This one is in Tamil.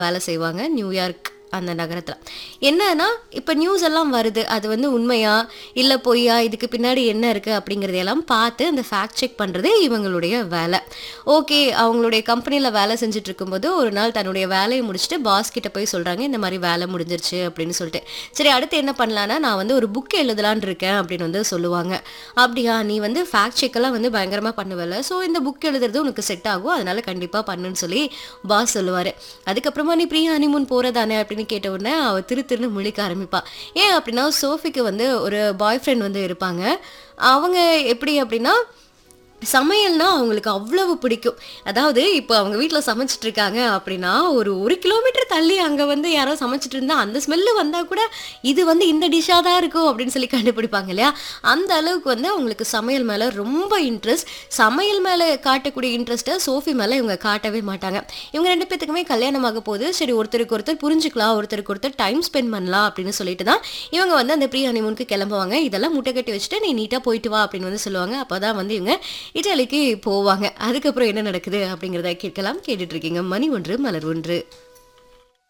வேலை செய்வாங்க நியூயார்க் அந்த நகரத்தில் என்னன்னா இப்போ நியூஸ் எல்லாம் வருது அது வந்து உண்மையா இல்லை பொய்யா இதுக்கு பின்னாடி என்ன இருக்குது அப்படிங்கிறதையெல்லாம் பார்த்து அந்த ஃபேக்ட் செக் பண்ணுறது இவங்களுடைய வேலை ஓகே அவங்களுடைய கம்பெனியில் வேலை செஞ்சுட்டு இருக்கும்போது ஒரு நாள் தன்னுடைய வேலையை முடிச்சுட்டு பாஸ் கிட்ட போய் சொல்கிறாங்க இந்த மாதிரி வேலை முடிஞ்சிருச்சு அப்படின்னு சொல்லிட்டு சரி அடுத்து என்ன பண்ணலான்னா நான் வந்து ஒரு புக் எழுதலான் இருக்கேன் அப்படின்னு வந்து சொல்லுவாங்க அப்படியா நீ வந்து ஃபேக்ட் செக்கெல்லாம் வந்து பயங்கரமாக பண்ணுவல ஸோ இந்த புக் எழுதுறது உனக்கு செட் ஆகும் அதனால கண்டிப்பாக பண்ணுன்னு சொல்லி பாஸ் சொல்லுவார் அதுக்கப்புறமா நீ ப்ரீ ஹனிமூன் போகிறதானே அப்படின்னு கேட்ட உடனே அவள் திரு திருன்னு முழிக்க ஆரம்பிப்பா ஏன் அப்படின்னா சோஃபிக்கு வந்து ஒரு பாய் ஃப்ரெண்ட் வந்து இருப்பாங்க அவங்க எப்படி அப்படின்னா சமையல்னா அவங்களுக்கு அவ்வளவு பிடிக்கும் அதாவது இப்போ அவங்க வீட்டில் சமைச்சிட்டு இருக்காங்க அப்படின்னா ஒரு ஒரு கிலோமீட்டர் தள்ளி அங்கே வந்து யாரோ சமைச்சிட்டு இருந்தா அந்த ஸ்மெல்லு வந்தால் கூட இது வந்து இந்த டிஷ்ஷாக தான் இருக்கும் அப்படின்னு சொல்லி கண்டுபிடிப்பாங்க இல்லையா அந்த அளவுக்கு வந்து அவங்களுக்கு சமையல் மேலே ரொம்ப இன்ட்ரெஸ்ட் சமையல் மேலே காட்டக்கூடிய இன்ட்ரெஸ்ட்டை சோஃபி மேலே இவங்க காட்டவே மாட்டாங்க இவங்க ரெண்டு பேத்துக்குமே கல்யாணம் ஆக போகுது சரி ஒருத்தருக்கு ஒருத்தர் புரிஞ்சுக்கலாம் ஒருத்தருக்கு ஒருத்தர் டைம் ஸ்பெண்ட் பண்ணலாம் அப்படின்னு சொல்லிட்டு தான் இவங்க வந்து அந்த ப்ரீ ஹனிமூனுக்கு கிளம்புவாங்க இதெல்லாம் முட்டை கட்டி வச்சுட்டு நீ நீட்டாக போயிட்டு வா அப்படின்னு வந்து சொல்லுவாங்க அப்போ தான் வந்து இவங்க இட்டாலிக்கு போவாங்க அதுக்கப்புறம் என்ன நடக்குது அப்படிங்கிறத கேட்கலாம் கேட்டுட்டு இருக்கீங்க மணி ஒன்று மலர் ஒன்று